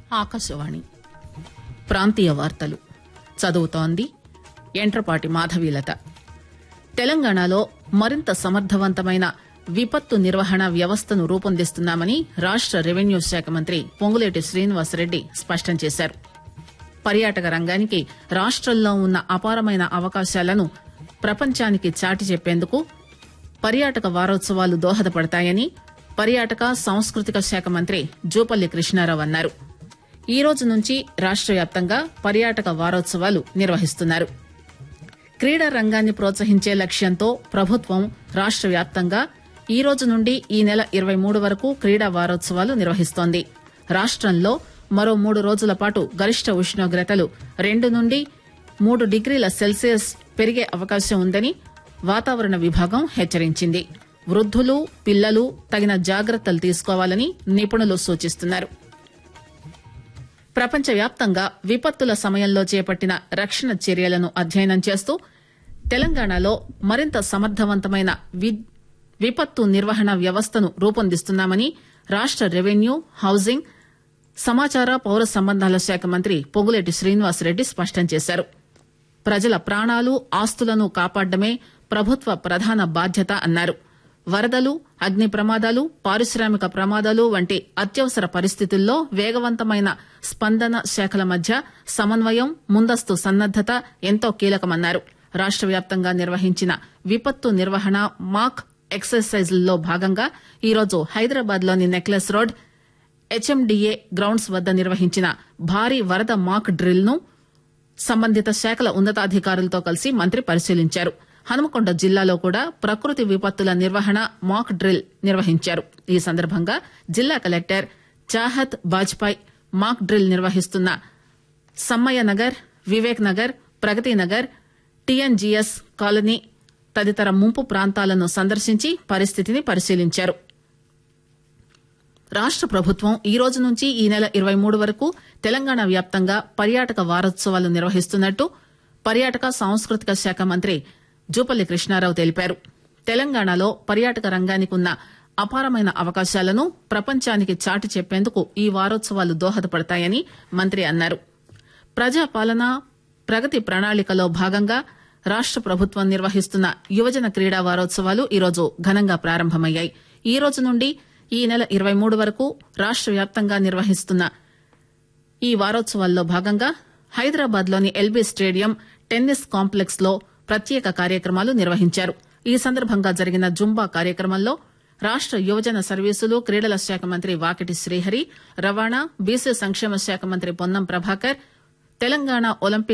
ఆకాశవాణి ప్రాంతీయ వార్తలు చదువుతోంది ఎంట్రపాటి మాధవీలత తెలంగాణలో మరింత సమర్థవంతమైన విపత్తు నిర్వహణ వ్యవస్థను రూపొందిస్తున్నామని రాష్ట రెవెన్యూ శాఖ మంత్రి పొంగులేటి శ్రీనివాసరెడ్డి స్పష్టం చేశారు పర్యాటక రంగానికి రాష్టంలో ఉన్న అపారమైన అవకాశాలను ప్రపంచానికి చాటి చెప్పేందుకు పర్యాటక వారోత్సవాలు దోహదపడతాయని పర్యాటక సాంస్కృతిక శాఖ మంత్రి జూపల్లి కృష్ణారావు అన్నారు ఈ రోజు నుంచి రాష్ట వ్యాప్తంగా పర్యాటక వారోత్సవాలు నిర్వహిస్తున్నారు క్రీడా రంగాన్ని ప్రోత్సహించే లక్ష్యంతో ప్రభుత్వం రాష్ట వ్యాప్తంగా ఈ రోజు నుండి ఈ నెల ఇరవై మూడు వరకు క్రీడా వారోత్సవాలు నిర్వహిస్తోంది రాష్టంలో మరో మూడు రోజుల పాటు గరిష్ట ఉష్ణోగ్రతలు రెండు నుండి మూడు డిగ్రీల సెల్సియస్ పెరిగే అవకాశం ఉందని వాతావరణ విభాగం హెచ్చరించింది వృద్దులు పిల్లలు తగిన జాగ్రత్తలు తీసుకోవాలని నిపుణులు సూచిస్తున్నారు ప్రపంచవ్యాప్తంగా విపత్తుల సమయంలో చేపట్టిన రక్షణ చర్యలను అధ్యయనం చేస్తూ తెలంగాణలో మరింత సమర్థవంతమైన వి- విపత్తు నిర్వహణ వ్యవస్థను రూపొందిస్తున్నామని రాష్ట రెవెన్యూ హౌసింగ్ సమాచార పౌర సంబంధాల శాఖ మంత్రి పొంగులేటి శ్రీనివాసరెడ్డి స్పష్టం చేశారు ప్రజల ప్రాణాలు ఆస్తులను కాపాడమే ప్రభుత్వ ప్రధాన బాధ్యత అన్నారు వరదలు అగ్ని ప్రమాదాలు పారిశ్రామిక ప్రమాదాలు వంటి అత్యవసర పరిస్థితుల్లో వేగవంతమైన స్పందన శాఖల మధ్య సమన్వయం ముందస్తు సన్నద్దత ఎంతో కీలకమన్నారు రాష్ట వ్యాప్తంగా నిర్వహించిన విపత్తు నిర్వహణ మాక్ ఎక్సర్సైజ్లలో భాగంగా ఈరోజు హైదరాబాద్ లోని నెక్లెస్ రోడ్ హెచ్ఎండిఏ గ్రౌండ్స్ వద్ద నిర్వహించిన భారీ వరద మాక్ డ్రిల్ ను సంబంధిత శాఖల ఉన్నతాధికారులతో కలిసి మంత్రి పరిశీలించారు హనుమకొండ జిల్లాలో కూడా ప్రకృతి విపత్తుల నిర్వహణ మాక్ డ్రిల్ నిర్వహించారు ఈ సందర్భంగా జిల్లా collector Chahat Bajpai mock drill నిర్వహిస్తున్న సమ్మయ్య నగర్ వివేక్ నగర్ ప్రగతి నగర్ టీఎన్జీఎస్ కాలనీ తదితర ముంపు ప్రాంతాలను సందర్శించి పరిస్థితిని పరిశీలించారు రాష్ట ప్రభుత్వం ఈ రోజు నుంచి ఈ నెల ఇరవై మూడు వరకు తెలంగాణ వ్యాప్తంగా పర్యాటక వారోత్సవాలు నిర్వహిస్తున్నట్టు పర్యాటక సాంస్కృతిక శాఖ మంత్రి జూపల్లి కృష్ణారావు తెలిపారు తెలంగాణలో పర్యాటక రంగానికి ఉన్న అపారమైన అవకాశాలను ప్రపంచానికి చాటి చెప్పేందుకు ఈ వారోత్సవాలు దోహదపడతాయని మంత్రి అన్నారు ప్రజాపాలన ప్రగతి ప్రణాళికలో భాగంగా రాష్ట ప్రభుత్వం నిర్వహిస్తున్న యువజన క్రీడా వారోత్సవాలు ఈరోజు ఘనంగా ప్రారంభమయ్యాయి ఈ రోజు నుండి ఈ నెల ఇరవై మూడు వరకు రాష్ట వ్యాప్తంగా నిర్వహిస్తున్న ఈ వారోత్సవాల్లో భాగంగా హైదరాబాద్ లోని ఎల్బీ స్టేడియం టెన్నిస్ కాంప్లెక్స్ లో ప్రత్యేక కార్యక్రమాలు నిర్వహించారు ఈ సందర్భంగా జరిగిన జుంబా కార్యక్రమంలో రాష్ట యువజన సర్వీసులు క్రీడల శాఖ మంత్రి వాకిటి శ్రీహరి రవాణా బీసీ సంక్షేమ శాఖ మంత్రి పొన్నం ప్రభాకర్ తెలంగాణ ఒలింపిక్